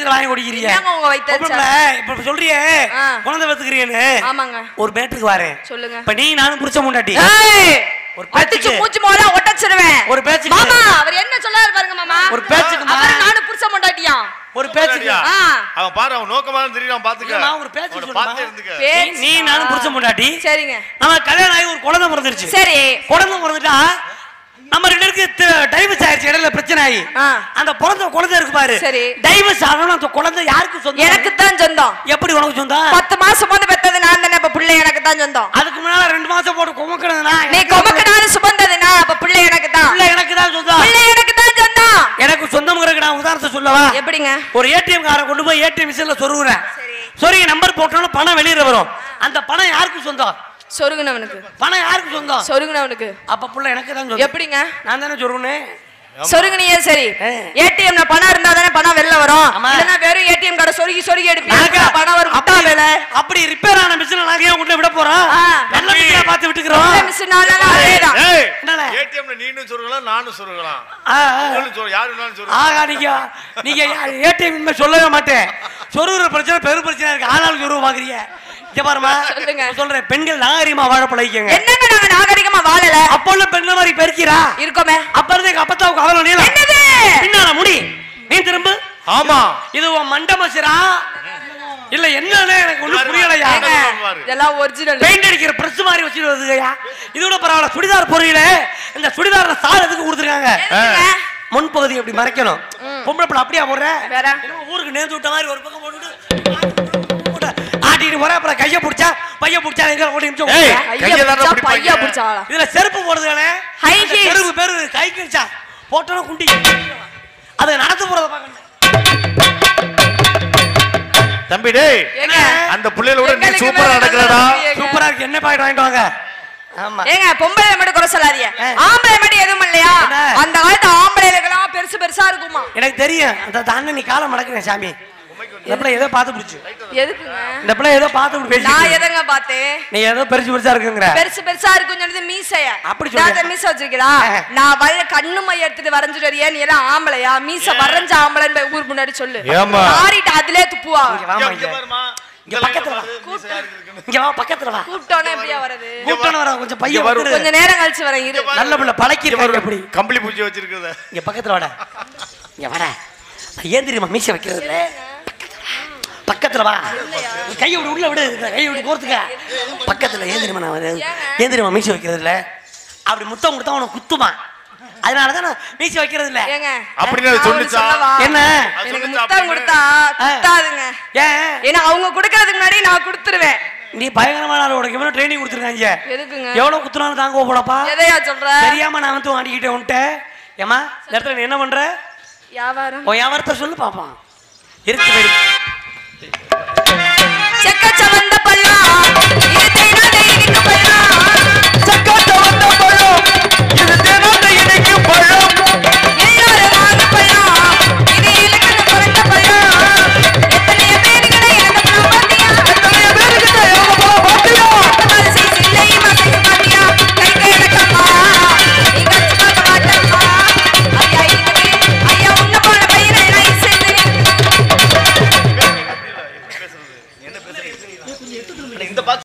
வயித்துல வாங்கி குடிக்கிறீங்க என்னங்க உங்க வயித்தை பொம்பளை, இப்ப சொல்றியே ஆ. குழந்தை பெத்துக்கிறீன்னு ஆமாங்க ஒரு மேட்டுக்கு வரேன் சொல்லுங்க இப்ப நீ நானும் புடிச்ச முண்டாட்டி ஏய் ஒரு அடிச்சு பேச்சுக்கு மூச்சு மோர ஒட்டச்சிருவேன் ஒரு பேச்சுக்கு மாமா அவர் என்ன சொல்லாரு பாருங்க மாமா ஒரு பேச்சுக்குமா அவர் நானும் புருஷ மொண்டாட்டியா ஒரு பேச்சுக்கு சரியா? ஆ. அவன் பாரு அவன் நோக்கமா தான் தெரியும் பாத்துக்க இல்லம்மா, ஒரு பேச்சு அவனை சொல்லுமா. பார்த்து இருந்துக்க பேச்சு. நீ நானும் புடிச்ச முண்டாட்டி சரிங்க நம்ம கல்யாணம் ஆகி ஒரு குழந்தை பிறந்துருச்சு சரி குழந்தை பிறந்துட்டா நம்ம ரெண்டு பேருக்கு டைவர்ஸ் ஆயிடுச்சு இடையில பிரச்சனை ஆகி ஆ. அந்த பிறந்த குழந்தை இருக்கு பாரு சரி. டைவர்ஸ் ஆகணும் அந்த குழந்தை யாருக்கு சொந்தம் எனக்கு தான் சொந்தம் எப்படி உனக்கு சொந்தம் பத்து மாசம் வந்து பெத்தது நான் தானே அப்ப பிள்ளை எனக்கு தான் சொந்தம் அதுக்கு முன்னால ரெண்டு மாசம் போட்டு குமக்கிறதுனா நீ கொமக்கு நானும் சுமந்ததுனா அப்ப பிள்ளை எனக்கு தான் பிள்ளை எனக்கு தான் சொந்தம் பிள்ளை எனக்கு தான் சொந்தம் எனக்கு சொந்தம் இருக்கு நான் உதாரணத்தை சொல்லவா எப்படிங்க ஒரு ஏடிஎம் காரை கொண்டு போய் ஏடிஎம் மிஷின்ல சொருகுறேன் சரி. சொருகி நம்பர் போட்டோம்னா பணம் வெளியில வரும் அந்த பணம் யாருக்கு சொந்தம் சொருகுனவனுக்கு பணம் யாருக்கு சொந்தம் சொருகுனவனுக்கு அப்ப புள்ள எனக்கு தான் சொந்தம் எப்படிங்க நான் தானே சொருகுனேன் சொருகுனியே சரி ஆ. ஏடிஎம்ல பணம் இருந்தா தானே பணம் வெளில வரும் ஆமா. இல்லனா வெறும் ஏடிஎம் கார்டு சொருகி சொருகி நாங்க எடுப்பீங்க பணம் வரும் முட்டா வேலை அப்படி ரிப்பேர் ஆன மிஷினை நாங்க ஏன் உள்ள விட போறோம் ஆ. நல்ல மிஷினா பார்த்து விட்டுக்கிறோம் மிஷினாலும் அதேதான் ஏய் என்னண்ணே? ஏடிஎம்ல நீனும் சொருகலாம் நானும் சொருகலாம் ஆ, ஆ. உங்களும் சொரு யாரு வேணாலும் சொருகலாம் ஆகா நீங்க நீங்க ஏடிஎம் இனிமே சொல்லவே மாட்டேன் சொருகிற பிரச்சனை பெரும் பிரச்சனை இருக்கு ஆனாலும் சொருவ பாக்குறீங்க இங்க பாருமா சொல்லுங்க. சொல்றேன் பெண்கள் நாகரிகமா வாழ பழகிக்கங்க என்னங்க நாங்க நாகரிகமா வாழல அப்ப உள்ள பெண்கள் மாதிரி பெருக்கிறா இருக்கோமே அப்ப இருந்து எங்க அப்பத்தாவுக்கு அவல நீளம் என்னது பின்னால முடி நீ திரும்ப ஆமா இது உன் மண்ட மசிரா இல்ல என்னன்னு எனக்கு ஒண்ணும் புரியலையா ஏங்க, இதெல்லாம் ஒரிஜினல் பெயிண்ட் அடிக்கிற பிரஸ் மாதிரி வச்சுட்டு வருதுயா இதோட பரவாயில்ல சுடிதார் பொரியல இந்த சுடிதார்ல சால் எதுக்கு கொடுத்துருக்காங்க முன்பகுதி அப்படி மறைக்கணும் பொம்பளை பிள்ளை அப்படியா போடுற வேற? என்னமோ ஊருக்கு நேர்ந்து விட்ட மாதிரி ஒரு பக்கம் போட்டுட்டு போட்டு ஆட்டிட்டு போற அப்புறம் கைய பிடிச்சா பைய பிடிச்சா எங்க ஒரு நிமிஷம் ஏய். கொடுங்க. ஐயா கையை தானே பிடிச்சா பிடிப்பாங்க. பையா பிடிச்சாளா இதுல செருப்பு போடுறதுதானே High அந்த heels. செருப்பு பேரு கை கிழிச்சா போட்டோன்னு குண்டி அது நடந்து போறத பார்க்கணும் தம்பி டேய் ஏங்க அந்த புள்ளையில விட நீ எங்களுக்கு சூப்பரா மேல நடக்கலடா நல்லா இருக்கு. சூப்பரா இருக்கு என்ன பாக்கெட் வாங்கிட்டு வாங்க ஆமா ஏங்க பொம்பளை மட்டும் குறை சொல்லாதீங்க ஆ. ஆம்பளை மட்டும் எதுவும் இல்லையா என்ன? அந்த காலத்து ஆம்பளைகளுக்கெல்லாம் பெருசு பெருசா இருக்குமா எனக்கு தெரியும் அந்த தானே நீ காலம் மடக்குறேன் சாமி இந்த பிள்ளை ஏதோ பார்த்து பிடிச்சு எதுக்குங்க இந்த பிள்ளை ஏதோ பார்த்து பிடிச்சி நான் பேசி எதங்க பார்த்தேன் நீ ஏதோ பெருசு பெருசா இருக்குங்கிற பெருசு பெருசா இருக்கும் சொன்னது மீசைய அப்படி சொல்றியா? நான் மீச வச்சிருக்கா ஆ. நான் வய கண்ணு மைய எடுத்துட்டு வரைஞ்சிட்டு வரியா நீ எல்லாம் ஆம்பளையா மீச வரைஞ்ச ஆம்பளைன்னு போய் ஊர் முன்னாடி சொல்லு ஏம்மா? மாறிட்டு அதுலயே துப்புவா இங்க வாமா இங்க இங்க பாருமா இங்க பக்கத்துல வா. இங்க வா பக்கத்துல வா கூப்பிட்டோன்னே எப்படியா வருது கூப்பிட்டு வர கொஞ்சம் பையன் இங்க வரு. வந்துரு. கொஞ்ச நேரம் கழிச்சு வரேன் இரு நல்ல பிள்ளை பழக்கிருவாங்க எப்படி கம்பளி பூச்சி வச்சிருக்கிறத இங்க பக்கத்துல வாடா இங்க வாடா ஏன் தெரியுமா மீச வைக்கிறது இல்ல பக்கத்துல வா கையை விடு உள்ள விடு கையை விடு கோர்த்துக்க பக்கத்துல ஏன் தெரியுமா நான் வருது? ஏன் தெரியுமா மீச வைக்கிறது இல்ல அப்படி முத்தம் கொடுத்தா உனக்கு குத்துமா அதனாலதான் நான் மீச வைக்கிறது இல்ல ஏங்க அப்படின்னு அது நான் ஒண்ணு சொல்லுச்சா? சொல்லவா? என்ன அது எனக்கு சொல்லுச்சா முத்தம் அப்படின்னு? கொடுத்தா குத்தாதுங்க ஏன் ஏன்னா அவங்க கொடுக்கறதுக்கு முன்னாடி நான் கொடுத்துருவேன் நீ பயங்கரமான ஆள் உனக்கு எவ்வளவு ட்ரைனிங் கொடுத்துருக்காங்க எதுக்குங்க எவ்வளவு குத்துனாலும் தாங்க போடப்பா எதையா சொல்ற தெரியாம நான் வந்து ஆடிக்கிட்டே உன்ட்டேன் ஏமா இந்த இடத்துல நீ என்ன பண்ற வியாபாரம் உன் வியாபாரத்தை சொல்லு பாப்பான் இருக்கு வெடி செக்க சவந்த பல்லா இது தேனா தேனிக்கு பல்லா